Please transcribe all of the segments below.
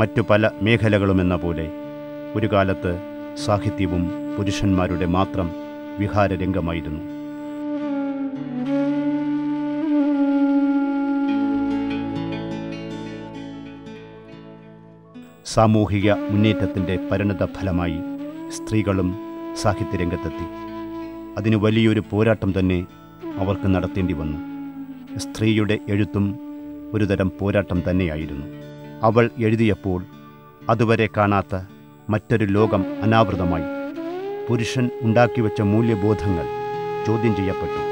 മറ്റു പല മേഖലകളുമെന്ന പോലെ ഒരു കാലത്ത് സാഹിത്യവും പുരുഷന്മാരുടെ മാത്രം വിഹാരരംഗമായിരുന്നു സാമൂഹിക മുന്നേറ്റത്തിൻ്റെ പരിണത ഫലമായി സ്ത്രീകളും സാഹിത്യരംഗത്തെത്തി അതിന് വലിയൊരു പോരാട്ടം തന്നെ അവർക്ക് നടത്തേണ്ടി വന്നു സ്ത്രീയുടെ എഴുത്തും ഒരുതരം പോരാട്ടം തന്നെയായിരുന്നു അവൾ എഴുതിയപ്പോൾ അതുവരെ കാണാത്ത മറ്റൊരു ലോകം അനാവൃതമായി പുരുഷൻ ഉണ്ടാക്കിവെച്ച മൂല്യബോധങ്ങൾ ചോദ്യം ചെയ്യപ്പെട്ടു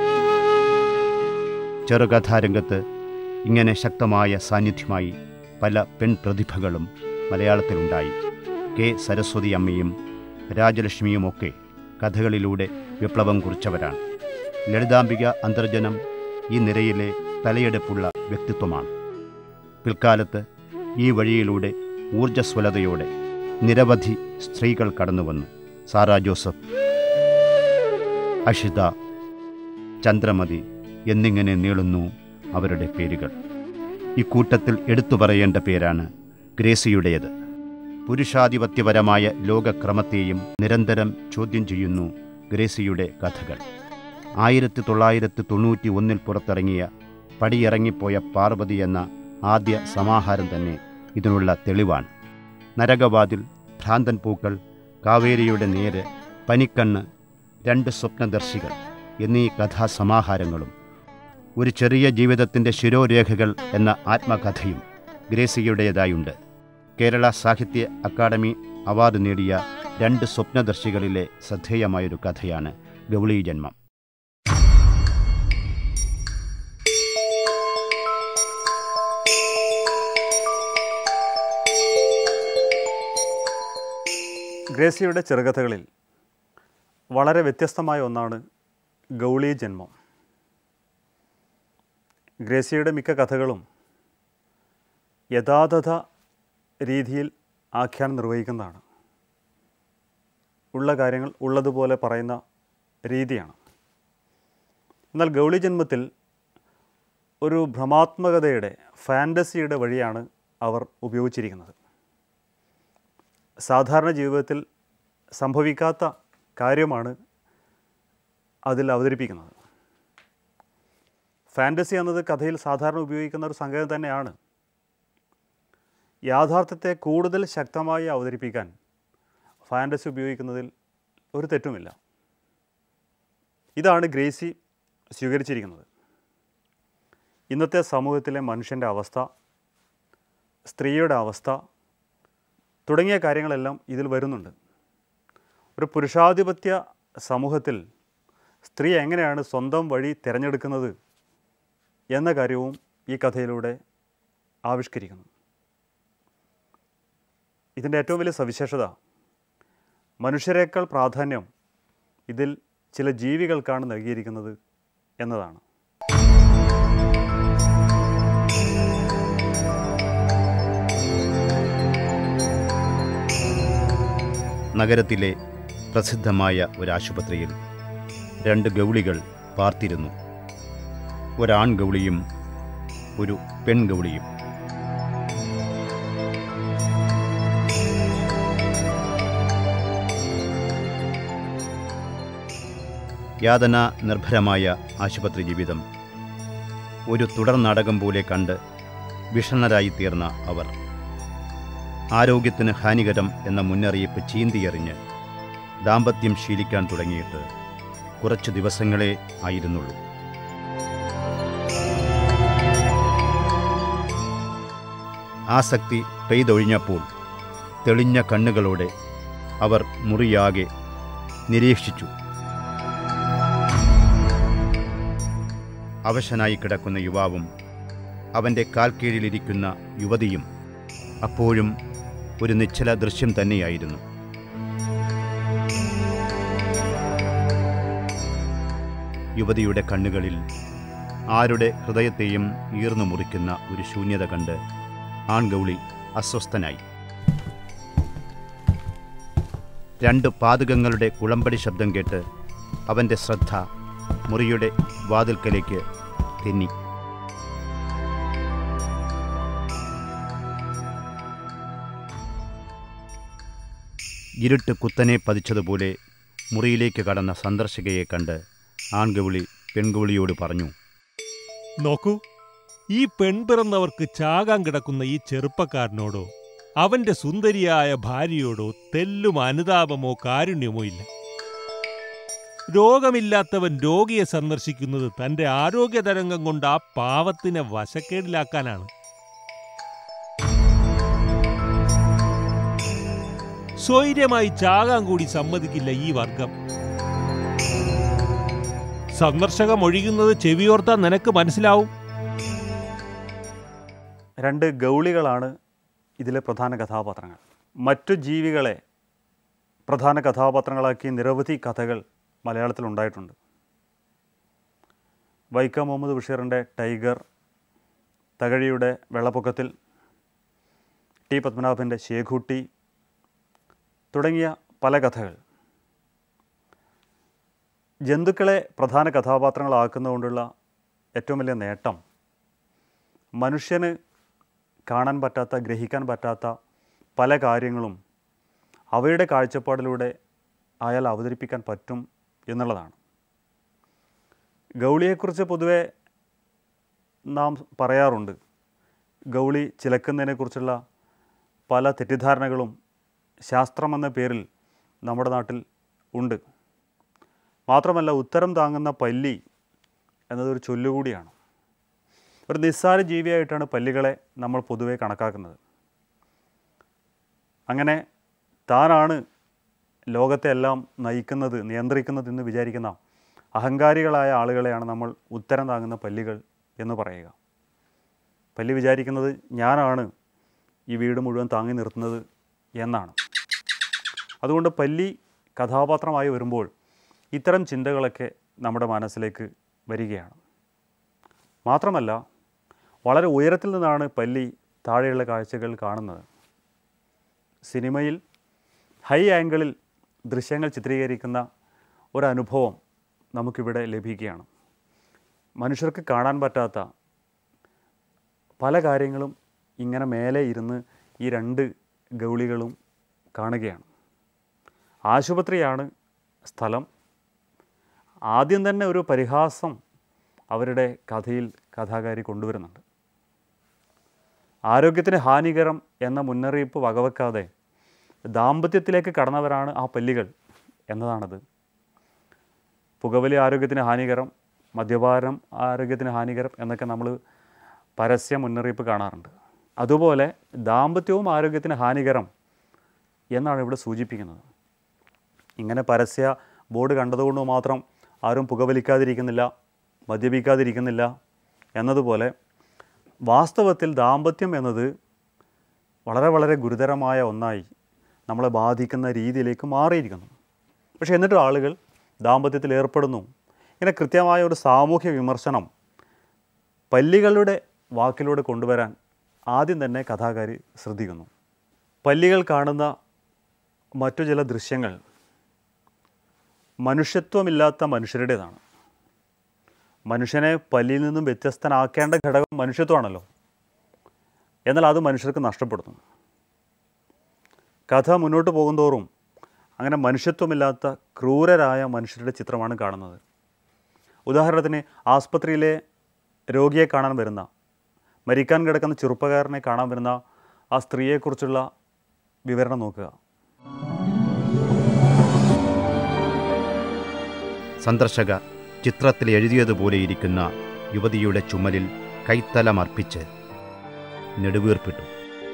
ചെറുകഥാരംഗത്ത് ഇങ്ങനെ ശക്തമായ സാന്നിധ്യമായി പല പെൺപ്രതിഭകളും മലയാളത്തിലുണ്ടായി കെ സരസ്വതി അമ്മയും രാജലക്ഷ്മിയുമൊക്കെ കഥകളിലൂടെ വിപ്ലവം കുറിച്ചവരാണ് ലളിതാംബിക അന്തർജനം ഈ നിരയിലെ തലയെടുപ്പുള്ള വ്യക്തിത്വമാണ് പിൽക്കാലത്ത് ഈ വഴിയിലൂടെ ഊർജ്ജസ്വലതയോടെ നിരവധി സ്ത്രീകൾ കടന്നുവന്നു സാറാ ജോസഫ് അഷിത ചന്ദ്രമതി എന്നിങ്ങനെ നീളുന്നു അവരുടെ പേരുകൾ ഇക്കൂട്ടത്തിൽ എടുത്തു പറയേണ്ട പേരാണ് ഗ്രേസിയുടേത് പുരുഷാധിപത്യപരമായ ലോകക്രമത്തെയും നിരന്തരം ചോദ്യം ചെയ്യുന്നു ഗ്രേസിയുടെ കഥകൾ ആയിരത്തി തൊള്ളായിരത്തി തൊണ്ണൂറ്റി ഒന്നിൽ പുറത്തിറങ്ങിയ പടിയിറങ്ങിപ്പോയ പാർവതി എന്ന ആദ്യ സമാഹാരം തന്നെ ഇതിനുള്ള തെളിവാണ് നരകവാതിൽ ഭ്രാന്തൻ പൂക്കൾ കാവേരിയുടെ നേര് പനിക്കണ്ണ് രണ്ട് സ്വപ്നദർശികൾ എന്നീ കഥാസമാഹാരങ്ങളും ഒരു ചെറിയ ജീവിതത്തിൻ്റെ ശിരോരേഖകൾ എന്ന ആത്മകഥയും ഗ്രേസിയുടേതായുണ്ട് കേരള സാഹിത്യ അക്കാദമി അവാർഡ് നേടിയ രണ്ട് സ്വപ്നദർശികളിലെ ശ്രദ്ധേയമായൊരു കഥയാണ് ഗൗളി ജന്മം ഗ്രേസിയുടെ ചെറുകഥകളിൽ വളരെ വ്യത്യസ്തമായ ഒന്നാണ് ഗൗളി ജന്മം ഗ്രേസിയുടെ മിക്ക കഥകളും യഥാതഥ രീതിയിൽ ആഖ്യാനം നിർവഹിക്കുന്നതാണ് ഉള്ള കാര്യങ്ങൾ ഉള്ളതുപോലെ പറയുന്ന രീതിയാണ് എന്നാൽ ഗൗളി ജന്മത്തിൽ ഒരു ഭ്രമാത്മകതയുടെ ഫാൻറ്റസിയുടെ വഴിയാണ് അവർ ഉപയോഗിച്ചിരിക്കുന്നത് സാധാരണ ജീവിതത്തിൽ സംഭവിക്കാത്ത കാര്യമാണ് അതിൽ അവതരിപ്പിക്കുന്നത് ഫാൻറ്റസി എന്നത് കഥയിൽ സാധാരണ ഉപയോഗിക്കുന്ന ഒരു സംഗതി തന്നെയാണ് യാഥാർത്ഥ്യത്തെ കൂടുതൽ ശക്തമായി അവതരിപ്പിക്കാൻ ഫാൻറ്റസി ഉപയോഗിക്കുന്നതിൽ ഒരു തെറ്റുമില്ല ഇതാണ് ഗ്രേസി സ്വീകരിച്ചിരിക്കുന്നത് ഇന്നത്തെ സമൂഹത്തിലെ മനുഷ്യൻ്റെ അവസ്ഥ സ്ത്രീയുടെ അവസ്ഥ തുടങ്ങിയ കാര്യങ്ങളെല്ലാം ഇതിൽ വരുന്നുണ്ട് ഒരു പുരുഷാധിപത്യ സമൂഹത്തിൽ സ്ത്രീ എങ്ങനെയാണ് സ്വന്തം വഴി തിരഞ്ഞെടുക്കുന്നത് എന്ന കാര്യവും ഈ കഥയിലൂടെ ആവിഷ്കരിക്കുന്നു ഇതിൻ്റെ ഏറ്റവും വലിയ സവിശേഷത മനുഷ്യരെക്കാൾ പ്രാധാന്യം ഇതിൽ ചില ജീവികൾക്കാണ് നൽകിയിരിക്കുന്നത് എന്നതാണ് നഗരത്തിലെ പ്രസിദ്ധമായ ഒരു ആശുപത്രിയിൽ രണ്ട് ഗൗളികൾ പാർത്തിരുന്നു ഒരാൺ ഗൗളിയും ഒരു പെൺഗൗളിയും യാതന നിർഭരമായ ആശുപത്രി ജീവിതം ഒരു തുടർ നാടകം പോലെ കണ്ട് വിഷണ്ണരായി തീർന്ന അവർ ആരോഗ്യത്തിന് ഹാനികരം എന്ന മുന്നറിയിപ്പ് ചീന്തിയെറിഞ്ഞ് ദാമ്പത്യം ശീലിക്കാൻ തുടങ്ങിയിട്ട് കുറച്ചു ദിവസങ്ങളേ ആയിരുന്നുള്ളൂ ആസക്തി പെയ്തൊഴിഞ്ഞപ്പോൾ തെളിഞ്ഞ കണ്ണുകളോടെ അവർ മുറിയാകെ നിരീക്ഷിച്ചു അവശനായി കിടക്കുന്ന യുവാവും അവൻ്റെ കാൽ കീഴിലിരിക്കുന്ന യുവതിയും അപ്പോഴും ഒരു നിശ്ചല ദൃശ്യം തന്നെയായിരുന്നു യുവതിയുടെ കണ്ണുകളിൽ ആരുടെ ഹൃദയത്തെയും ഈർന്നു മുറിക്കുന്ന ഒരു ശൂന്യത കണ്ട് ആൺഗൗളി അസ്വസ്ഥനായി രണ്ട് പാതകങ്ങളുടെ കുളമ്പടി ശബ്ദം കേട്ട് അവൻ്റെ ശ്രദ്ധ മുറിയുടെ വാതിൽക്കലേക്ക് തെന്നി ഇരുട്ട് കുത്തനെ പതിച്ചതുപോലെ മുറിയിലേക്ക് കടന്ന സന്ദർശകയെ കണ്ട് ആൺഗൗളി പെൺഗൗളിയോട് പറഞ്ഞു നോക്കൂ ഈ പെൺപിറന്നവർക്ക് ചാകാൻ കിടക്കുന്ന ഈ ചെറുപ്പക്കാരനോടോ അവന്റെ സുന്ദരിയായ ഭാര്യയോടോ തെല്ലും അനുതാപമോ കാരുണ്യമോ ഇല്ല രോഗമില്ലാത്തവൻ രോഗിയെ സന്ദർശിക്കുന്നത് തന്റെ ആരോഗ്യതരംഗം കൊണ്ട് ആ പാവത്തിനെ വശക്കേടിലാക്കാനാണ് സ്വൈര്യമായി ചാകാൻ കൂടി സമ്മതിക്കില്ല ഈ വർഗം സന്ദർശകം ഒഴിയുന്നത് ചെവിയോർത്താൻ നിനക്ക് മനസ്സിലാവും രണ്ട് ഗൗളികളാണ് ഇതിലെ പ്രധാന കഥാപാത്രങ്ങൾ മറ്റു ജീവികളെ പ്രധാന കഥാപാത്രങ്ങളാക്കി നിരവധി കഥകൾ മലയാളത്തിൽ ഉണ്ടായിട്ടുണ്ട് വൈക്കം മുഹമ്മദ് ബഷീറിൻ്റെ ടൈഗർ തകഴിയുടെ വെള്ളപ്പൊക്കത്തിൽ ടി പത്മനാഭൻ്റെ ശേഖൂട്ടി തുടങ്ങിയ പല കഥകൾ ജന്തുക്കളെ പ്രധാന കഥാപാത്രങ്ങളാക്കുന്നതുകൊണ്ടുള്ള ഏറ്റവും വലിയ നേട്ടം മനുഷ്യന് കാണാൻ പറ്റാത്ത ഗ്രഹിക്കാൻ പറ്റാത്ത പല കാര്യങ്ങളും അവയുടെ കാഴ്ചപ്പാടിലൂടെ അയാൾ അവതരിപ്പിക്കാൻ പറ്റും എന്നുള്ളതാണ് ഗൗളിയെക്കുറിച്ച് പൊതുവെ നാം പറയാറുണ്ട് ഗൗളി ചിലക്കുന്നതിനെക്കുറിച്ചുള്ള പല തെറ്റിദ്ധാരണകളും ശാസ്ത്രമെന്ന പേരിൽ നമ്മുടെ നാട്ടിൽ ഉണ്ട് മാത്രമല്ല ഉത്തരം താങ്ങുന്ന പല്ലി എന്നതൊരു ചൊല്ലുകൂടിയാണ് ഒരു നിസ്സാര ജീവിയായിട്ടാണ് പല്ലികളെ നമ്മൾ പൊതുവെ കണക്കാക്കുന്നത് അങ്ങനെ താനാണ് ലോകത്തെ എല്ലാം നയിക്കുന്നത് നിയന്ത്രിക്കുന്നത് എന്ന് വിചാരിക്കുന്ന അഹങ്കാരികളായ ആളുകളെയാണ് നമ്മൾ ഉത്തരം താങ്ങുന്ന പല്ലികൾ എന്ന് പറയുക പല്ലി വിചാരിക്കുന്നത് ഞാനാണ് ഈ വീട് മുഴുവൻ താങ്ങി നിർത്തുന്നത് എന്നാണ് അതുകൊണ്ട് പല്ലി കഥാപാത്രമായി വരുമ്പോൾ ഇത്തരം ചിന്തകളൊക്കെ നമ്മുടെ മനസ്സിലേക്ക് വരികയാണ് മാത്രമല്ല വളരെ ഉയരത്തിൽ നിന്നാണ് പല്ലി താഴെയുള്ള കാഴ്ചകൾ കാണുന്നത് സിനിമയിൽ ഹൈ ആംഗിളിൽ ദൃശ്യങ്ങൾ ചിത്രീകരിക്കുന്ന ഒരനുഭവം നമുക്കിവിടെ ലഭിക്കുകയാണ് മനുഷ്യർക്ക് കാണാൻ പറ്റാത്ത പല കാര്യങ്ങളും ഇങ്ങനെ മേലെ ഇരുന്ന് ഈ രണ്ട് ഗൗളികളും കാണുകയാണ് ആശുപത്രിയാണ് സ്ഥലം ആദ്യം തന്നെ ഒരു പരിഹാസം അവരുടെ കഥയിൽ കഥാകാരി കൊണ്ടുവരുന്നുണ്ട് ആരോഗ്യത്തിന് ഹാനികരം എന്ന മുന്നറിയിപ്പ് വകവെക്കാതെ ദാമ്പത്യത്തിലേക്ക് കടന്നവരാണ് ആ പല്ലികൾ എന്നതാണത് പുകവലി ആരോഗ്യത്തിന് ഹാനികരം മദ്യപാനം ആരോഗ്യത്തിന് ഹാനികരം എന്നൊക്കെ നമ്മൾ പരസ്യ മുന്നറിയിപ്പ് കാണാറുണ്ട് അതുപോലെ ദാമ്പത്യവും ആരോഗ്യത്തിന് ഹാനികരം എന്നാണ് ഇവിടെ സൂചിപ്പിക്കുന്നത് ഇങ്ങനെ പരസ്യ ബോർഡ് കണ്ടതുകൊണ്ട് മാത്രം ആരും പുകവലിക്കാതിരിക്കുന്നില്ല മദ്യപിക്കാതിരിക്കുന്നില്ല എന്നതുപോലെ വാസ്തവത്തിൽ ദാമ്പത്യം എന്നത് വളരെ വളരെ ഗുരുതരമായ ഒന്നായി നമ്മളെ ബാധിക്കുന്ന രീതിയിലേക്ക് മാറിയിരിക്കുന്നു പക്ഷേ എന്നിട്ടും ആളുകൾ ദാമ്പത്യത്തിൽ ഏർപ്പെടുന്നു ഇങ്ങനെ കൃത്യമായ ഒരു സാമൂഹ്യ വിമർശനം പല്ലികളുടെ വാക്കിലൂടെ കൊണ്ടുവരാൻ ആദ്യം തന്നെ കഥാകാരി ശ്രദ്ധിക്കുന്നു പല്ലികൾ കാണുന്ന മറ്റു ചില ദൃശ്യങ്ങൾ മനുഷ്യത്വമില്ലാത്ത മനുഷ്യരുടേതാണ് മനുഷ്യനെ പല്ലിയിൽ നിന്നും വ്യത്യസ്തനാക്കേണ്ട ഘടകം മനുഷ്യത്വമാണല്ലോ എന്നാൽ അത് മനുഷ്യർക്ക് നഷ്ടപ്പെടുന്നു കഥ മുന്നോട്ട് പോകുന്തോറും അങ്ങനെ മനുഷ്യത്വമില്ലാത്ത ക്രൂരരായ മനുഷ്യരുടെ ചിത്രമാണ് കാണുന്നത് ഉദാഹരണത്തിന് ആസ്പത്രിയിലെ രോഗിയെ കാണാൻ വരുന്ന മരിക്കാൻ കിടക്കുന്ന ചെറുപ്പക്കാരനെ കാണാൻ വരുന്ന ആ സ്ത്രീയെക്കുറിച്ചുള്ള വിവരണം നോക്കുക സന്ദർശക ചിത്രത്തിൽ എഴുതിയതുപോലെ ഇരിക്കുന്ന യുവതിയുടെ ചുമലിൽ കൈത്തലമർപ്പിച്ച് നെടുവീർപ്പിട്ടു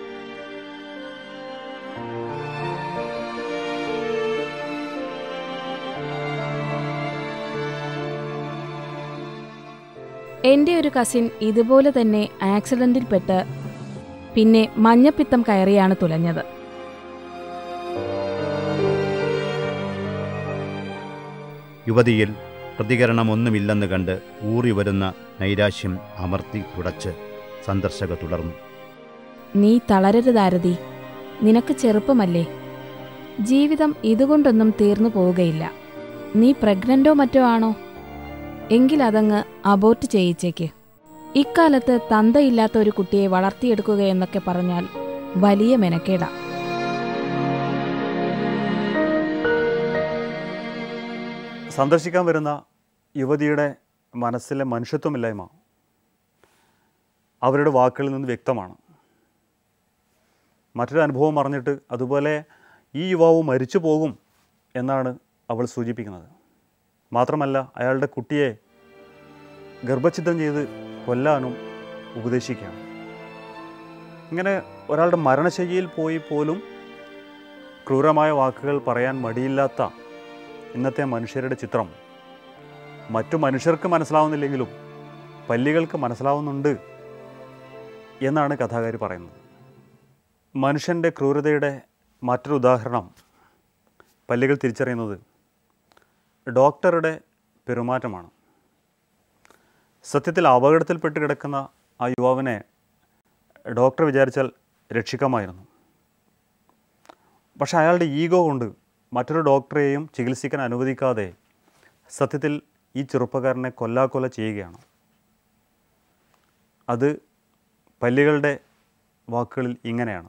എൻ്റെ ഒരു കസിൻ ഇതുപോലെ തന്നെ ആക്സിഡൻറ്റിൽപ്പെട്ട് പിന്നെ മഞ്ഞപ്പിത്തം കയറിയാണ് തുലഞ്ഞത് യുവതിയിൽ പ്രതികരണമൊന്നുമില്ലെന്ന് കണ്ട് ഊറി വരുന്ന നൈരാശ്യം അമർത്തി തുടച്ച് സന്ദർശക തുടർന്നു നീ തളരരുതാരതി നിനക്ക് ചെറുപ്പമല്ലേ ജീവിതം ഇതുകൊണ്ടൊന്നും തീർന്നു പോവുകയില്ല നീ പ്രഗ്നന്റോ മറ്റോ ആണോ എങ്കിൽ അതങ്ങ് അബോർട്ട് ചെയ്യിച്ചേക്ക് ഇക്കാലത്ത് തന്തയില്ലാത്ത ഒരു കുട്ടിയെ വളർത്തിയെടുക്കുക എന്നൊക്കെ പറഞ്ഞാൽ വലിയ മെനക്കേടാ സന്ദർശിക്കാൻ വരുന്ന യുവതിയുടെ മനസ്സിലെ മനുഷ്യത്വമില്ലായ്മ അവരുടെ വാക്കുകളിൽ നിന്ന് വ്യക്തമാണ് മറ്റൊരു അനുഭവം പറഞ്ഞിട്ട് അതുപോലെ ഈ യുവാവ് മരിച്ചു പോകും എന്നാണ് അവൾ സൂചിപ്പിക്കുന്നത് മാത്രമല്ല അയാളുടെ കുട്ടിയെ ഗർഭഛിദ്രം ചെയ്ത് കൊല്ലാനും ഉപദേശിക്കുകയാണ് ഇങ്ങനെ ഒരാളുടെ മരണശയ്യയിൽ പോയി പോലും ക്രൂരമായ വാക്കുകൾ പറയാൻ മടിയില്ലാത്ത ഇന്നത്തെ മനുഷ്യരുടെ ചിത്രം മറ്റു മനുഷ്യർക്ക് മനസ്സിലാവുന്നില്ലെങ്കിലും പല്ലികൾക്ക് മനസ്സിലാവുന്നുണ്ട് എന്നാണ് കഥാകാരി പറയുന്നത് മനുഷ്യൻ്റെ ക്രൂരതയുടെ മറ്റൊരു ഉദാഹരണം പല്ലികൾ തിരിച്ചറിയുന്നത് ഡോക്ടറുടെ പെരുമാറ്റമാണ് സത്യത്തിൽ അപകടത്തിൽപ്പെട്ട് കിടക്കുന്ന ആ യുവാവിനെ ഡോക്ടർ വിചാരിച്ചാൽ രക്ഷിക്കാമായിരുന്നു പക്ഷെ അയാളുടെ ഈഗോ കൊണ്ട് മറ്റൊരു ഡോക്ടറെയും ചികിത്സിക്കാൻ അനുവദിക്കാതെ സത്യത്തിൽ ഈ ചെറുപ്പക്കാരനെ കൊല്ലാക്കൊല ചെയ്യുകയാണ് അത് പല്ലികളുടെ വാക്കുകളിൽ ഇങ്ങനെയാണ്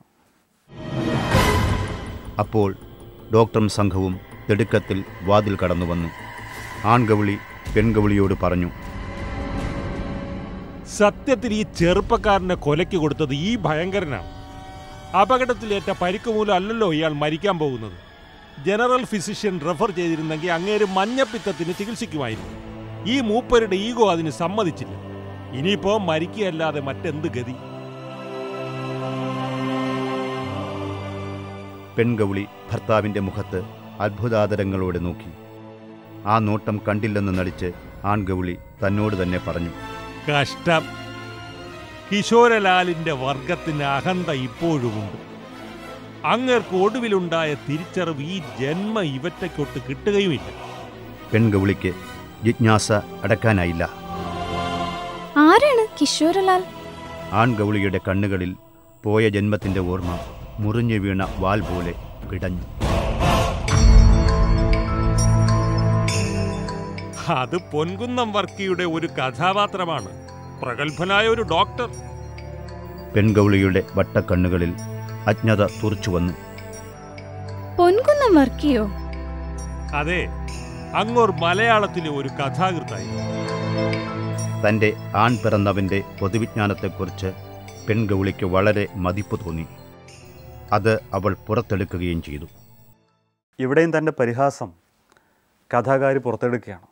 അപ്പോൾ ഡോക്ടറും സംഘവും തിടുക്കത്തിൽ വാതിൽ കടന്നു വന്നു ആൺഗവിളി പെൺഗവിളിയോട് പറഞ്ഞു സത്യത്തിൽ ഈ ചെറുപ്പക്കാരനെ കൊലയ്ക്ക് കൊടുത്തത് ഈ ഭയങ്കരനാണ് അപകടത്തിലേറ്റ പരിക്ക് മൂലം അല്ലല്ലോ ഇയാൾ മരിക്കാൻ പോകുന്നത് ജനറൽ ഫിസിഷ്യൻ റെഫർ ചെയ്തിരുന്നെങ്കിൽ അങ്ങേര് മഞ്ഞപ്പിത്തത്തിന് ചികിത്സിക്കുമായിരുന്നു ഈ മൂപ്പരുടെ ഈഗോ അതിന് സമ്മതിച്ചില്ല ഇനിയിപ്പോ മരിക്കുകയല്ലാതെ മറ്റെന്ത് ഗതി പെൺഗൗളി ഭർത്താവിൻ്റെ മുഖത്ത് അത്ഭുതാതരങ്ങളോടെ നോക്കി ആ നോട്ടം കണ്ടില്ലെന്ന് നടിച്ച് ആൺഗൗളി തന്നോട് തന്നെ പറഞ്ഞു കഷ്ടം കിശോരലാലിന്റെ വർഗത്തിന് അഹന്ത ഇപ്പോഴുമുണ്ട് അങ്ങേർക്ക് ഒടുവിലുണ്ടായ തിരിച്ചറിവ് ഈ ജന്മ ഇവറ്റയ്ക്കൊട്ട് കിട്ടുകയുമില്ല പെൺഗൗളിക്ക് ജിജ്ഞാസ അടക്കാനായില്ല ആരാണ് കിഷോരലാൽ ആൺഗൗളിയുടെ കണ്ണുകളിൽ പോയ ജന്മത്തിൻ്റെ ഓർമ്മ മുറിഞ്ഞു വീണ വാൽ പോലെ കിടഞ്ഞു അത് പൊൻകുന്നം വർക്കിയുടെ ഒരു കഥാപാത്രമാണ് പ്രഗത്ഭനായ ഒരു ഡോക്ടർ പെൺഗൗളിയുടെ വട്ടക്കണ്ണുകളിൽ അജ്ഞത തുറച്ചു വന്നു പൊൻകുന്നം വർക്കിയോ അതെ അങ്ങോർ മലയാളത്തിലെ ഒരു കഥാകൃത്തായി തൻ്റെ ആൺ പിറന്നവൻ്റെ പൊതുവിജ്ഞാനത്തെക്കുറിച്ച് പെൺഗൗളിക്ക് വളരെ മതിപ്പ് തോന്നി അത് അവൾ പുറത്തെടുക്കുകയും ചെയ്തു ഇവിടെയും തൻ്റെ പരിഹാസം കഥാകാരി പുറത്തെടുക്കുകയാണ്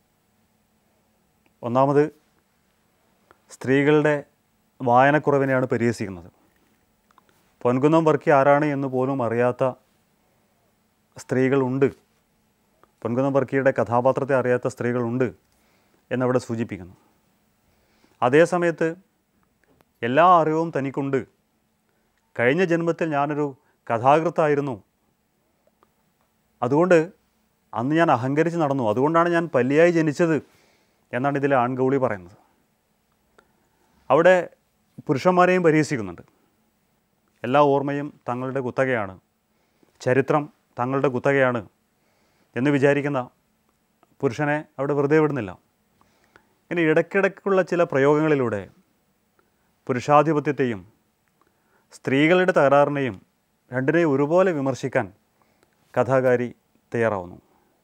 ഒന്നാമത് സ്ത്രീകളുടെ വായനക്കുറവിനെയാണ് പരിഹസിക്കുന്നത് പൊൻകുന്നം വർക്കി ആരാണ് എന്ന് പോലും അറിയാത്ത സ്ത്രീകളുണ്ട് പൊൻകുന്നം വർക്കിയുടെ കഥാപാത്രത്തെ അറിയാത്ത സ്ത്രീകളുണ്ട് എന്നവിടെ സൂചിപ്പിക്കുന്നു അതേ സമയത്ത് എല്ലാ അറിവും തനിക്കുണ്ട് കഴിഞ്ഞ ജന്മത്തിൽ ഞാനൊരു കഥാകൃത്തായിരുന്നു അതുകൊണ്ട് അന്ന് ഞാൻ അഹങ്കരിച്ച് നടന്നു അതുകൊണ്ടാണ് ഞാൻ പല്ലിയായി ജനിച്ചത് എന്നാണ് ഇതിലെ ആൺഗൗളി പറയുന്നത് അവിടെ പുരുഷന്മാരെയും പരിഹസിക്കുന്നുണ്ട് എല്ലാ ഓർമ്മയും തങ്ങളുടെ കുത്തകയാണ് ചരിത്രം തങ്ങളുടെ കുത്തകയാണ് എന്ന് വിചാരിക്കുന്ന പുരുഷനെ അവിടെ വെറുതെ വിടുന്നില്ല ഇങ്ങനെ ഇടയ്ക്കിടയ്ക്കുള്ള ചില പ്രയോഗങ്ങളിലൂടെ പുരുഷാധിപത്യത്തെയും സ്ത്രീകളുടെ തകരാറിനെയും രണ്ടിനെയും ഒരുപോലെ വിമർശിക്കാൻ കഥാകാരി തയ്യാറാവുന്നു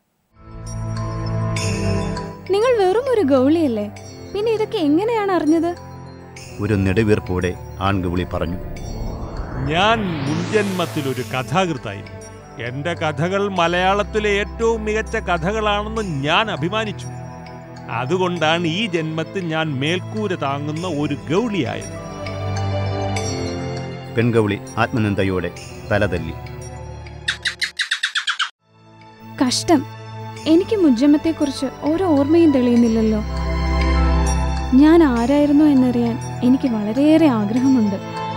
നിങ്ങൾ വെറും ഒരു ഗൗളിയല്ലേ പിന്നെ ഇതൊക്കെ എങ്ങനെയാണ് അറിഞ്ഞത് ഒരു നെടുവീർപ്പോടെ ആൺഗൗളി പറഞ്ഞു ഞാൻ മുൻജന്മത്തിൽ ഒരു കഥാകൃത്തായിരുന്നു എന്റെ കഥകൾ മലയാളത്തിലെ ഏറ്റവും മികച്ച കഥകളാണെന്ന് ഞാൻ അഭിമാനിച്ചു അതുകൊണ്ടാണ് ഈ ജന്മത്തിൽ ഞാൻ മേൽക്കൂര താങ്ങുന്ന ഒരു ഗൗളിയായത് പെൺഗൗളി ആത്മനിന്ദയോടെ തലതല്ലി കഷ്ടം എനിക്ക് മുജ്ജമ്മത്തെക്കുറിച്ച് ഒരു ഓർമ്മയും തെളിയുന്നില്ലല്ലോ ഞാൻ ആരായിരുന്നു എന്നറിയാൻ എനിക്ക് വളരെയേറെ ആഗ്രഹമുണ്ട്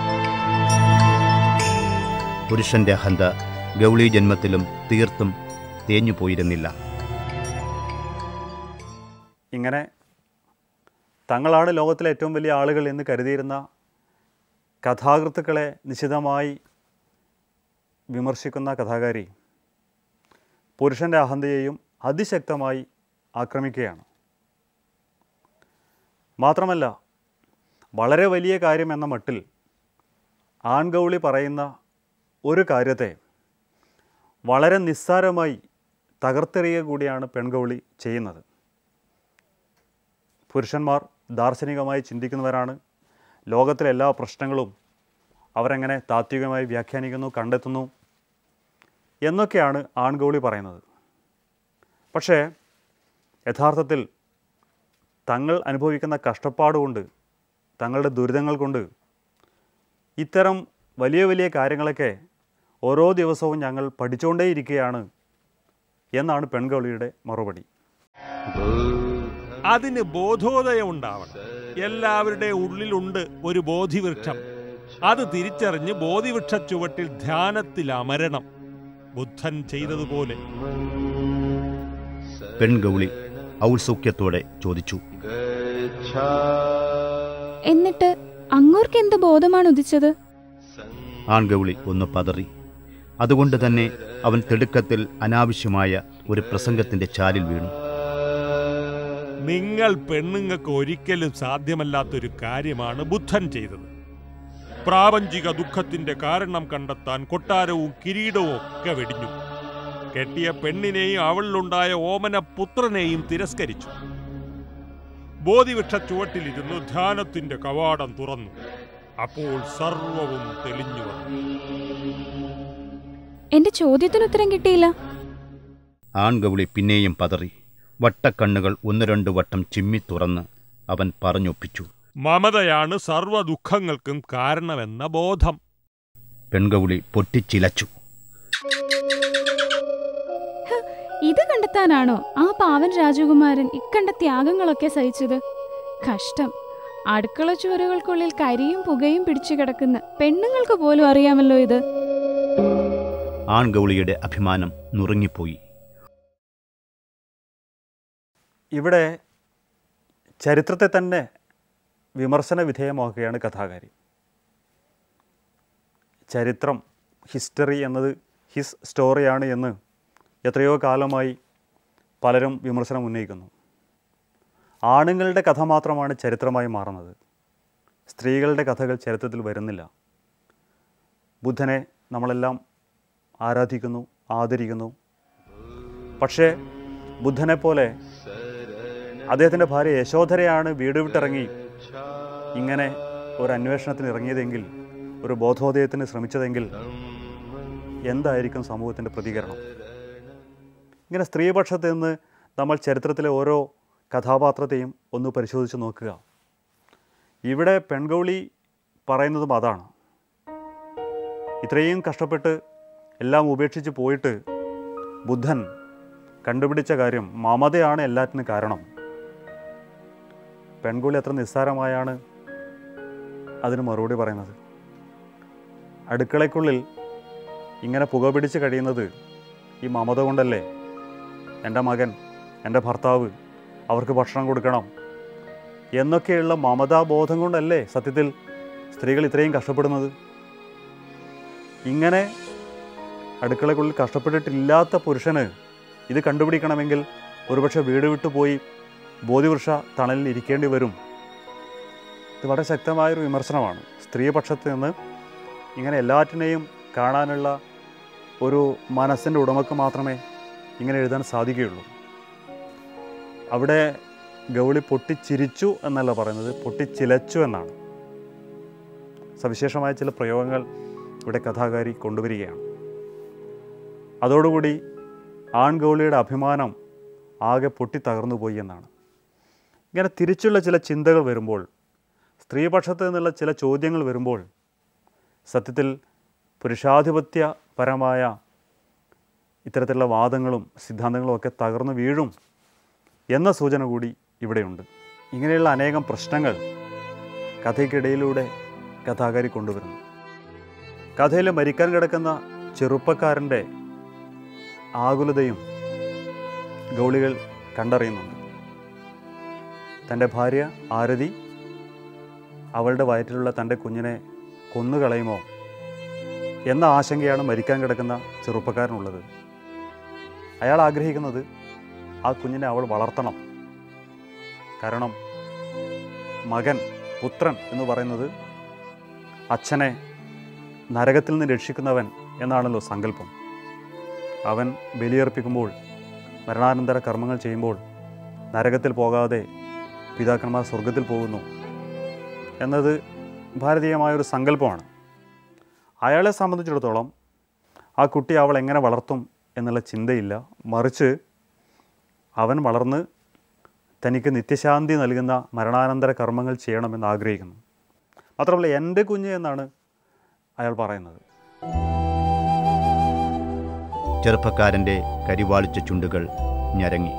പുരുഷന്റെ അഹന്ത ഗൗളി ജന്മത്തിലും തീർത്തും തേഞ്ഞു പോയിരുന്നില്ല ഇങ്ങനെ തങ്ങളാണ് ലോകത്തിലെ ഏറ്റവും വലിയ ആളുകൾ എന്ന് കരുതിയിരുന്ന കഥാകൃത്തുക്കളെ നിശിതമായി വിമർശിക്കുന്ന കഥാകാരി പുരുഷൻ്റെ അഹന്തയെയും അതിശക്തമായി ആക്രമിക്കുകയാണ് മാത്രമല്ല വളരെ വലിയ കാര്യം എന്ന മട്ടിൽ ആൺഗൗളി പറയുന്ന ഒരു കാര്യത്തെ വളരെ നിസ്സാരമായി തകർത്തെറിയുക കൂടിയാണ് പെൺകൗളി ചെയ്യുന്നത് പുരുഷന്മാർ ദാർശനികമായി ചിന്തിക്കുന്നവരാണ് ലോകത്തിലെ എല്ലാ പ്രശ്നങ്ങളും അവരെങ്ങനെ താത്വികമായി വ്യാഖ്യാനിക്കുന്നു കണ്ടെത്തുന്നു എന്നൊക്കെയാണ് ആൺകൗളി പറയുന്നത് പക്ഷേ യഥാർത്ഥത്തിൽ തങ്ങൾ അനുഭവിക്കുന്ന കഷ്ടപ്പാട് കൊണ്ട് തങ്ങളുടെ ദുരിതങ്ങൾ കൊണ്ട് ഇത്തരം വലിയ വലിയ കാര്യങ്ങളൊക്കെ ഓരോ ദിവസവും ഞങ്ങൾ പഠിച്ചുകൊണ്ടേയിരിക്കുകയാണ് എന്നാണ് പെൺകൗളിയുടെ മറുപടി അതിന് ബോധോദയം ഉണ്ടാവണം എല്ലാവരുടെ ഉള്ളിലുണ്ട് ഒരു ബോധിവൃക്ഷം അത് തിരിച്ചറിഞ്ഞ് ബോധിവൃക്ഷ ചുവട്ടിൽ ധ്യാനത്തിൽ അമരണം ബുദ്ധൻ ചെയ്തതുപോലെ പെൺഗൗളി ഔത്സുക്യത്തോടെ ചോദിച്ചു എന്നിട്ട് അങ്ങോർക്ക് എന്ത് ബോധമാണ് ഉദിച്ചത് ആൺഗൗളി ഒന്ന് പതറി അതുകൊണ്ട് തന്നെ അവൻ തിടുക്കത്തിൽ അനാവശ്യമായ ഒരു പ്രസംഗത്തിന്റെ ചാലിൽ വീണു നിങ്ങൾ പെണ്ണുങ്ങൾക്ക് ഒരിക്കലും സാധ്യമല്ലാത്തൊരു കാര്യമാണ് ബുദ്ധൻ ചെയ്തത് പ്രാപഞ്ചിക ദുഃഖത്തിന്റെ കാരണം കണ്ടെത്താൻ കൊട്ടാരവും കിരീടവും ഒക്കെ വെടിഞ്ഞു കെട്ടിയ പെണ്ണിനെയും അവളിലുണ്ടായ ഓമന പുത്രനെയും തിരസ്കരിച്ചു ബോധിവൃക്ഷ ചുവട്ടിലിരുന്നു ധ്യാനത്തിന്റെ കവാടം തുറന്നു അപ്പോൾ സർവവും തെളിഞ്ഞു വന്നു എന്റെ ചോദ്യത്തിന് ഉത്തരം കിട്ടിയില്ല ആൺഗൗളി പിന്നെയും പതറി വട്ടക്കണ്ണുകൾ ഒന്ന് രണ്ട് വട്ടം ചിമ്മി തുറന്ന് അവൻ പറഞ്ഞൊപ്പിച്ചു മമതയാണ് സർവ്വ ദുഃഖങ്ങൾക്കും കാരണമെന്ന ബോധം പെൺഗൗളി പൊട്ടിച്ചിലച്ചു ഇത് കണ്ടെത്താനാണോ ആ പാവൻ രാജകുമാരൻ ഇക്കണ്ട ത്യാഗങ്ങളൊക്കെ സഹിച്ചത് കഷ്ടം അടുക്കള ചുവരുകൾക്കുള്ളിൽ കരിയും പുകയും പിടിച്ചു കിടക്കുന്ന പെണ്ണുങ്ങൾക്ക് പോലും അറിയാമല്ലോ ഇത് ആൺഗൗളിയുടെ അഭിമാനം നുറുങ്ങിപ്പോയി ഇവിടെ ചരിത്രത്തെ തന്നെ വിമർശന വിധേയമാക്കുകയാണ് കഥാകാരി ചരിത്രം ഹിസ്റ്ററി എന്നത് ഹിസ് സ്റ്റോറിയാണ് എന്ന് എത്രയോ കാലമായി പലരും വിമർശനം ഉന്നയിക്കുന്നു ആണുങ്ങളുടെ കഥ മാത്രമാണ് ചരിത്രമായി മാറുന്നത് സ്ത്രീകളുടെ കഥകൾ ചരിത്രത്തിൽ വരുന്നില്ല ബുദ്ധനെ നമ്മളെല്ലാം ആരാധിക്കുന്നു ആദരിക്കുന്നു പക്ഷേ ബുദ്ധനെ പോലെ അദ്ദേഹത്തിൻ്റെ ഭാര്യ യശോധരയാണ് വീട് വിട്ടിറങ്ങി ഇങ്ങനെ ഒരു അന്വേഷണത്തിന് ഇറങ്ങിയതെങ്കിൽ ഒരു ബോധോദയത്തിന് ശ്രമിച്ചതെങ്കിൽ എന്തായിരിക്കും സമൂഹത്തിൻ്റെ പ്രതികരണം ഇങ്ങനെ സ്ത്രീപക്ഷത്ത് നിന്ന് നമ്മൾ ചരിത്രത്തിലെ ഓരോ കഥാപാത്രത്തെയും ഒന്ന് പരിശോധിച്ച് നോക്കുക ഇവിടെ പെൺകൗളി പറയുന്നതും അതാണ് ഇത്രയും കഷ്ടപ്പെട്ട് എല്ലാം ഉപേക്ഷിച്ച് പോയിട്ട് ബുദ്ധൻ കണ്ടുപിടിച്ച കാര്യം മമതയാണ് എല്ലാറ്റിനും കാരണം പെൺകുളി അത്ര നിസ്സാരമായാണ് അതിന് മറുപടി പറയുന്നത് അടുക്കളയ്ക്കുള്ളിൽ ഇങ്ങനെ പുക പിടിച്ച് കഴിയുന്നത് ഈ മമത കൊണ്ടല്ലേ എൻ്റെ മകൻ എൻ്റെ ഭർത്താവ് അവർക്ക് ഭക്ഷണം കൊടുക്കണം എന്നൊക്കെയുള്ള മമതാബോധം കൊണ്ടല്ലേ സത്യത്തിൽ സ്ത്രീകൾ ഇത്രയും കഷ്ടപ്പെടുന്നത് ഇങ്ങനെ അടുക്കളയ്ക്കുള്ളിൽ കഷ്ടപ്പെട്ടിട്ടില്ലാത്ത പുരുഷന് ഇത് കണ്ടുപിടിക്കണമെങ്കിൽ ഒരുപക്ഷെ വീട് വിട്ടു പോയി ബോധിവൃക്ഷ തണലിൽ ഇരിക്കേണ്ടി വരും ഇത് വളരെ ശക്തമായൊരു വിമർശനമാണ് സ്ത്രീപക്ഷത്ത് നിന്ന് ഇങ്ങനെ എല്ലാറ്റിനെയും കാണാനുള്ള ഒരു മനസ്സിൻ്റെ ഉടമക്ക് മാത്രമേ ഇങ്ങനെ എഴുതാൻ സാധിക്കുകയുള്ളൂ അവിടെ ഗൗളി പൊട്ടിച്ചിരിച്ചു എന്നല്ല പറയുന്നത് പൊട്ടിച്ചിലച്ചു എന്നാണ് സവിശേഷമായ ചില പ്രയോഗങ്ങൾ ഇവിടെ കഥാകാരി കൊണ്ടുവരികയാണ് അതോടുകൂടി ആൺഗൗളിയുടെ അഭിമാനം ആകെ പൊട്ടി തകർന്നു പോയി എന്നാണ് ഇങ്ങനെ തിരിച്ചുള്ള ചില ചിന്തകൾ വരുമ്പോൾ സ്ത്രീപക്ഷത്ത് നിന്നുള്ള ചില ചോദ്യങ്ങൾ വരുമ്പോൾ സത്യത്തിൽ പുരുഷാധിപത്യപരമായ ഇത്തരത്തിലുള്ള വാദങ്ങളും സിദ്ധാന്തങ്ങളും ഒക്കെ തകർന്നു വീഴും എന്ന സൂചന കൂടി ഇവിടെയുണ്ട് ഇങ്ങനെയുള്ള അനേകം പ്രശ്നങ്ങൾ കഥയ്ക്കിടയിലൂടെ കഥാകാരി കൊണ്ടുവരുന്നു കഥയിൽ മരിക്കാൻ കിടക്കുന്ന ചെറുപ്പക്കാരൻ്റെ ആകുലതയും ഗൗളികൾ കണ്ടറിയുന്നുണ്ട് തൻ്റെ ഭാര്യ ആരതി അവളുടെ വയറ്റിലുള്ള തൻ്റെ കുഞ്ഞിനെ കൊന്നുകളയുമോ എന്ന ആശങ്കയാണ് മരിക്കാൻ കിടക്കുന്ന ചെറുപ്പക്കാരനുള്ളത് അയാൾ ആഗ്രഹിക്കുന്നത് ആ കുഞ്ഞിനെ അവൾ വളർത്തണം കാരണം മകൻ പുത്രൻ എന്ന് പറയുന്നത് അച്ഛനെ നരകത്തിൽ നിന്ന് രക്ഷിക്കുന്നവൻ എന്നാണല്ലോ സങ്കല്പം അവൻ ബലിയർപ്പിക്കുമ്പോൾ മരണാനന്തര കർമ്മങ്ങൾ ചെയ്യുമ്പോൾ നരകത്തിൽ പോകാതെ പിതാക്കന്മാർ സ്വർഗത്തിൽ പോകുന്നു എന്നത് ഭാരതീയമായൊരു സങ്കല്പമാണ് അയാളെ സംബന്ധിച്ചിടത്തോളം ആ കുട്ടി അവൾ എങ്ങനെ വളർത്തും എന്നുള്ള ചിന്തയില്ല മറിച്ച് അവൻ വളർന്ന് തനിക്ക് നിത്യശാന്തി നൽകുന്ന മരണാനന്തര കർമ്മങ്ങൾ ചെയ്യണമെന്ന് ആഗ്രഹിക്കുന്നു മാത്രമല്ല എൻ്റെ കുഞ്ഞ് എന്നാണ് അയാൾ പറയുന്നത് ചെറുപ്പക്കാരൻ്റെ കരിവാളിച്ച ചുണ്ടുകൾ ഞരങ്ങി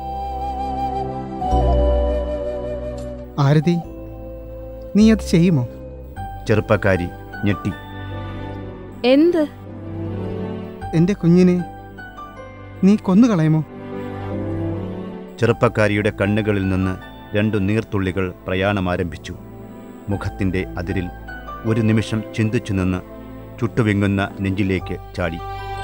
ആരതി നീ അത് ചെയ്യുമോ ചെറുപ്പക്കാരി ഞെട്ടി എന്ത് എൻ്റെ കുഞ്ഞിനെ നീ കൊന്നുകളയുമോ ചെറുപ്പക്കാരിയുടെ കണ്ണുകളിൽ നിന്ന് രണ്ടു നീർത്തുള്ളികൾ പ്രയാണമാരംഭിച്ചു മുഖത്തിൻ്റെ അതിരിൽ ഒരു നിമിഷം ചിന്തിച്ചു നിന്ന് ചുട്ടുവിങ്ങുന്ന നെഞ്ചിലേക്ക് ചാടി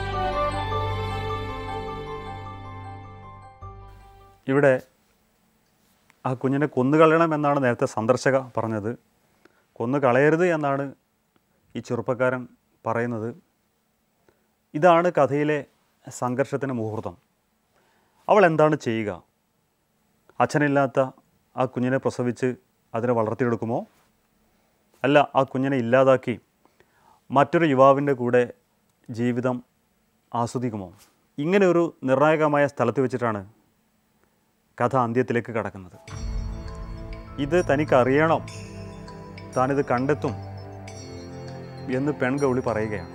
ഇവിടെ ആ കുഞ്ഞിനെ കൊന്നുകളയണം എന്നാണ് നേരത്തെ സന്ദർശക പറഞ്ഞത് കൊന്നു കളയരുത് എന്നാണ് ഈ ചെറുപ്പക്കാരൻ പറയുന്നത് ഇതാണ് കഥയിലെ സംഘർഷത്തിന് മുഹൂർത്തം അവൾ എന്താണ് ചെയ്യുക അച്ഛനില്ലാത്ത ആ കുഞ്ഞിനെ പ്രസവിച്ച് അതിനെ വളർത്തിയെടുക്കുമോ അല്ല ആ കുഞ്ഞിനെ ഇല്ലാതാക്കി മറ്റൊരു യുവാവിൻ്റെ കൂടെ ജീവിതം ആസ്വദിക്കുമോ ഇങ്ങനെ ഒരു നിർണായകമായ സ്ഥലത്ത് വെച്ചിട്ടാണ് കഥ അന്ത്യത്തിലേക്ക് കടക്കുന്നത് ഇത് തനിക്ക് അറിയണം താനിത് കണ്ടെത്തും എന്ന് പെൺഗൗളി പറയുകയാണ്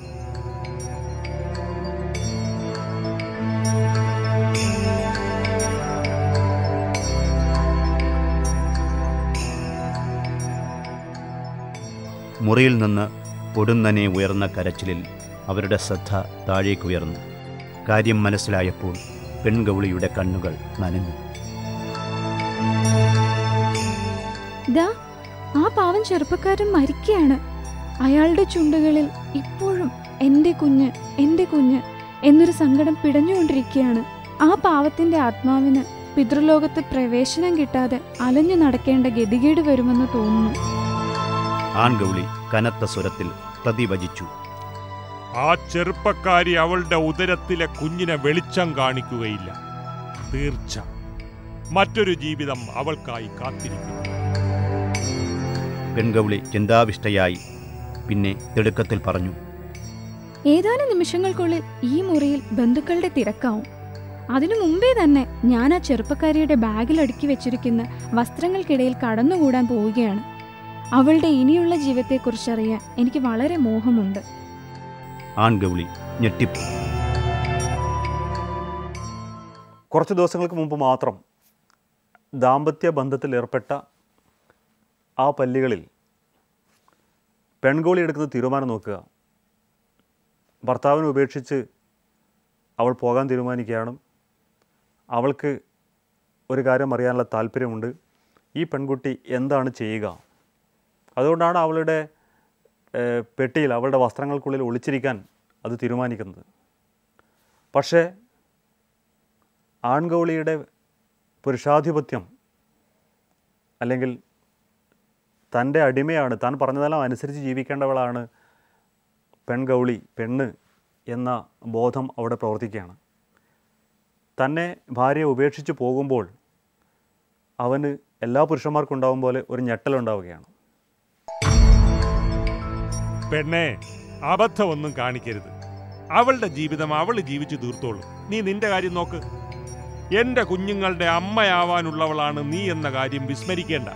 മുറിയിൽ നിന്ന് പൊടുന്നനെ ഉയർന്ന കരച്ചിലിൽ അവരുടെ ശ്രദ്ധ താഴേക്കുയർന്നു കാര്യം മനസ്സിലായപ്പോൾ പെൺഗൗളിയുടെ കണ്ണുകൾ നനഞ്ഞു ദാ ആ പാവം ചെറുപ്പക്കാരൻ മരിക്കുകയാണ് അയാളുടെ ചുണ്ടുകളിൽ ഇപ്പോഴും എൻ്റെ കുഞ്ഞ് എൻ്റെ കുഞ്ഞ് എന്നൊരു സങ്കടം പിടഞ്ഞുകൊണ്ടിരിക്കുകയാണ് ആ പാവത്തിന്റെ ആത്മാവിന് പിതൃലോകത്ത് പ്രവേശനം കിട്ടാതെ അലഞ്ഞു നടക്കേണ്ട ഗതികേട് വരുമെന്ന് തോന്നുന്നു ആൺഗൗളി കനത്ത സ്വരത്തിൽ പ്രതിവചിച്ചു ആ ചെറുപ്പക്കാരി അവളുടെ ഉദരത്തിലെ കുഞ്ഞിനെ വെളിച്ചം കാണിക്കുകയില്ല തീർച്ച മറ്റൊരു ജീവിതം അവൾക്കായി കാത്തിരിക്കുന്നു പെൺഗൗളി ചിന്താവിഷ്ടയായി പിന്നെ തിടുക്കത്തിൽ പറഞ്ഞു ഏതാനും നിമിഷങ്ങൾക്കുള്ളിൽ ഈ മുറിയിൽ ബന്ധുക്കളുടെ തിരക്കാവും അതിനു മുമ്പേ തന്നെ ഞാൻ ആ ചെറുപ്പക്കാരിയുടെ ബാഗിൽ അടുക്കി വെച്ചിരിക്കുന്ന വസ്ത്രങ്ങൾക്കിടയിൽ കടന്നുകൂടാൻ പോവുകയാണ് അവളുടെ ഇനിയുള്ള ജീവിതത്തെക്കുറിച്ചറിയാൻ എനിക്ക് വളരെ മോഹമുണ്ട് ആൺഗൗളി ഞെട്ടിപ്പോ കുറച്ച് ദിവസങ്ങൾക്ക് മുമ്പ് മാത്രം ദാമ്പത്യ ബന്ധത്തിൽ ഏർപ്പെട്ട ആ പല്ലികളിൽ പെൺകോളി എടുക്കുന്ന തീരുമാനം നോക്കുക ഭർത്താവിനെ ഉപേക്ഷിച്ച് അവൾ പോകാൻ തീരുമാനിക്കുകയാണ് അവൾക്ക് ഒരു കാര്യം അറിയാനുള്ള താല്പര്യമുണ്ട് ഈ പെൺകുട്ടി എന്താണ് ചെയ്യുക അതുകൊണ്ടാണ് അവളുടെ ഏഹ്, പെട്ടിയിൽ അവളുടെ വസ്ത്രങ്ങൾക്കുള്ളിൽ ഒളിച്ചിരിക്കാൻ അത് തീരുമാനിക്കുന്നത് പക്ഷേ ആൺകൗളിയുടെ പുരുഷാധിപത്യം അല്ലെങ്കിൽ തൻ്റെ അടിമയാണ് താൻ പറഞ്ഞതെല്ലാം അനുസരിച്ച് ജീവിക്കേണ്ടവളാണ് പെൺഗൗളി പെണ്ണ് എന്ന ബോധം അവിടെ പ്രവർത്തിക്കുകയാണ് തന്നെ ഭാര്യയെ ഉപേക്ഷിച്ച് പോകുമ്പോൾ അവന് എല്ലാ പുരുഷന്മാർക്കും ഉണ്ടാവും പോലെ ഒരു ഞെട്ടലുണ്ടാവുകയാണ് പെണ്ണെ അബദ്ധമൊന്നും കാണിക്കരുത് അവളുടെ ജീവിതം അവൾ ജീവിച്ചു തീർത്തോളൂ നീ നിന്റെ കാര്യം നോക്ക് എന്റെ കുഞ്ഞുങ്ങളുടെ അമ്മയാവാനുള്ളവളാണ് നീ എന്ന കാര്യം വിസ്മരിക്കേണ്ട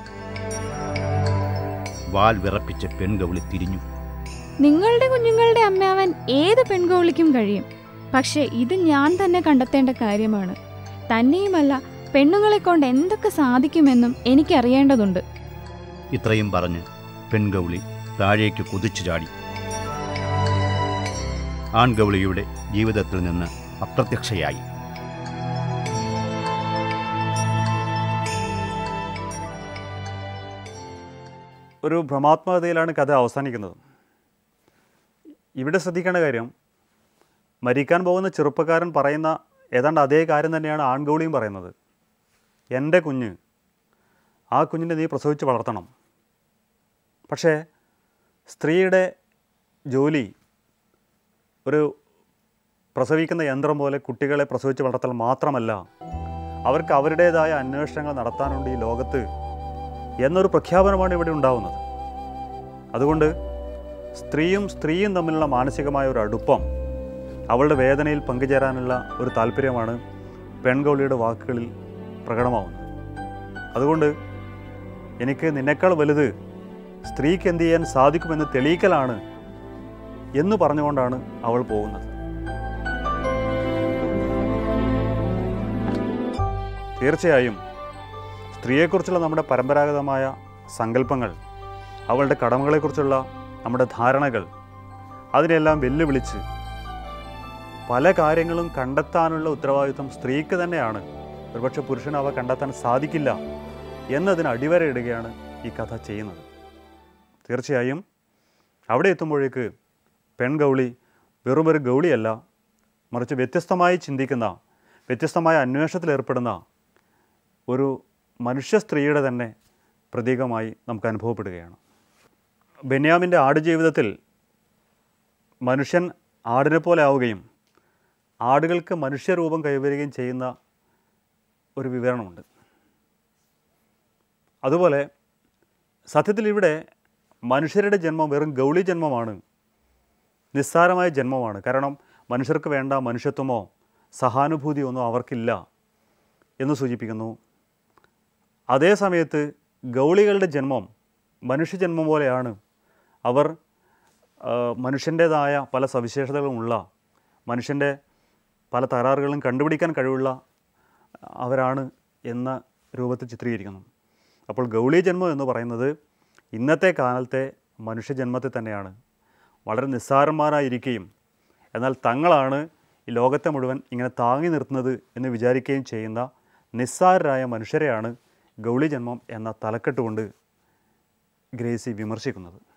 വാൽ വിറപ്പിച്ച് പെൺഗൗളി തിരിഞ്ഞു നിങ്ങളുടെ കുഞ്ഞുങ്ങളുടെ അമ്മാവൻ ഏത് പെൺകോളിക്കും കഴിയും പക്ഷേ ഇത് ഞാൻ തന്നെ കണ്ടെത്തേണ്ട കാര്യമാണ് തന്നെയുമല്ല പെണ്ണുങ്ങളെ കൊണ്ട് എന്തൊക്കെ സാധിക്കുമെന്നും എനിക്കറിയേണ്ടതുണ്ട് ഇത്രയും പറഞ്ഞ് പെൺഗൗളി താഴേക്ക് കുതിച്ചു ചാടി ആൺഗൗളിയുടെ ജീവിതത്തിൽ നിന്ന് അപ്രത്യക്ഷയായി ഒരു ഭ്രമാത്മകതയിലാണ് കഥ അവസാനിക്കുന്നത് ഇവിടെ ശ്രദ്ധിക്കേണ്ട കാര്യം മരിക്കാൻ പോകുന്ന ചെറുപ്പക്കാരൻ പറയുന്ന ഏതാണ്ട് അതേ കാര്യം തന്നെയാണ് ആൺഗൗളിയും പറയുന്നത് എൻ്റെ കുഞ്ഞ് ആ കുഞ്ഞിനെ നീ പ്രസവിച്ച് വളർത്തണം പക്ഷേ സ്ത്രീയുടെ ജോലി ഒരു പ്രസവിക്കുന്ന യന്ത്രം പോലെ കുട്ടികളെ പ്രസവിച്ച് വളർത്തൽ മാത്രമല്ല അവർക്ക് അവരുടേതായ അന്വേഷണങ്ങൾ നടത്താനുണ്ട് ഈ ലോകത്ത് എന്നൊരു പ്രഖ്യാപനമാണ് ഇവിടെ ഉണ്ടാവുന്നത് അതുകൊണ്ട് സ്ത്രീയും സ്ത്രീയും തമ്മിലുള്ള മാനസികമായ ഒരു അടുപ്പം അവളുടെ വേദനയിൽ പങ്കുചേരാനുള്ള ഒരു താല്പര്യമാണ് പെൺകൗളിയുടെ വാക്കുകളിൽ പ്രകടമാവുന്നത് അതുകൊണ്ട് എനിക്ക് നിന്നേക്കാൾ വലുത് സ്ത്രീക്ക് എന്ത് ചെയ്യാൻ സാധിക്കുമെന്ന് തെളിയിക്കലാണ് എന്ന് പറഞ്ഞുകൊണ്ടാണ് അവൾ പോകുന്നത് തീർച്ചയായും സ്ത്രീയെക്കുറിച്ചുള്ള നമ്മുടെ പരമ്പരാഗതമായ സങ്കല്പങ്ങൾ അവളുടെ കടമകളെക്കുറിച്ചുള്ള നമ്മുടെ ധാരണകൾ അതിനെല്ലാം വെല്ലുവിളിച്ച് പല കാര്യങ്ങളും കണ്ടെത്താനുള്ള ഉത്തരവാദിത്വം സ്ത്രീക്ക് തന്നെയാണ് ഒരുപക്ഷെ പുരുഷന് അവ കണ്ടെത്താൻ സാധിക്കില്ല എന്നതിന് അടിവരയിടുകയാണ് ഈ കഥ ചെയ്യുന്നത് തീർച്ചയായും അവിടെ എത്തുമ്പോഴേക്ക് പെൺഗൗളി വെറുമൊരു ഗൗളിയല്ല മറിച്ച് വ്യത്യസ്തമായി ചിന്തിക്കുന്ന വ്യത്യസ്തമായ അന്വേഷണത്തിലേർപ്പെടുന്ന ഒരു മനുഷ്യ സ്ത്രീയുടെ തന്നെ പ്രതീകമായി നമുക്ക് അനുഭവപ്പെടുകയാണ് ബെന്യാമിൻ്റെ ആടുജീവിതത്തിൽ മനുഷ്യൻ ആടിനെ പോലെ ആവുകയും ആടുകൾക്ക് മനുഷ്യരൂപം കൈവരുകയും ചെയ്യുന്ന ഒരു വിവരണമുണ്ട് അതുപോലെ സത്യത്തിൽ ഇവിടെ മനുഷ്യരുടെ ജന്മം വെറും ഗൗളി ജന്മമാണ് നിസ്സാരമായ ജന്മമാണ് കാരണം മനുഷ്യർക്ക് വേണ്ട മനുഷ്യത്വമോ സഹാനുഭൂതിയോ ഒന്നും അവർക്കില്ല എന്ന് സൂചിപ്പിക്കുന്നു അതേ സമയത്ത് ഗൗളികളുടെ ജന്മം മനുഷ്യജന്മം പോലെയാണ് അവർ ആ, മനുഷ്യൻ്റേതായ പല സവിശേഷതകളുമുള്ള മനുഷ്യൻ്റെ പല തകരാറുകളും കണ്ടുപിടിക്കാൻ കഴിവുള്ള അവരാണ് എന്ന രൂപത്തിൽ ചിത്രീകരിക്കുന്നു അപ്പോൾ ഗൗളി ജന്മം എന്ന് പറയുന്നത് ഇന്നത്തെ കാലത്തെ മനുഷ്യജന്മത്തെ തന്നെയാണ് വളരെ നിസ്സാരന്മാരായിരിക്കുകയും എന്നാൽ തങ്ങളാണ് ഈ ലോകത്തെ മുഴുവൻ ഇങ്ങനെ താങ്ങി നിർത്തുന്നത് എന്ന് വിചാരിക്കുകയും ചെയ്യുന്ന നിസ്സാരരായ മനുഷ്യരെയാണ് ഗൗളി ജന്മം എന്ന തലക്കെട്ട് കൊണ്ട് ഗ്രേസി വിമർശിക്കുന്നത്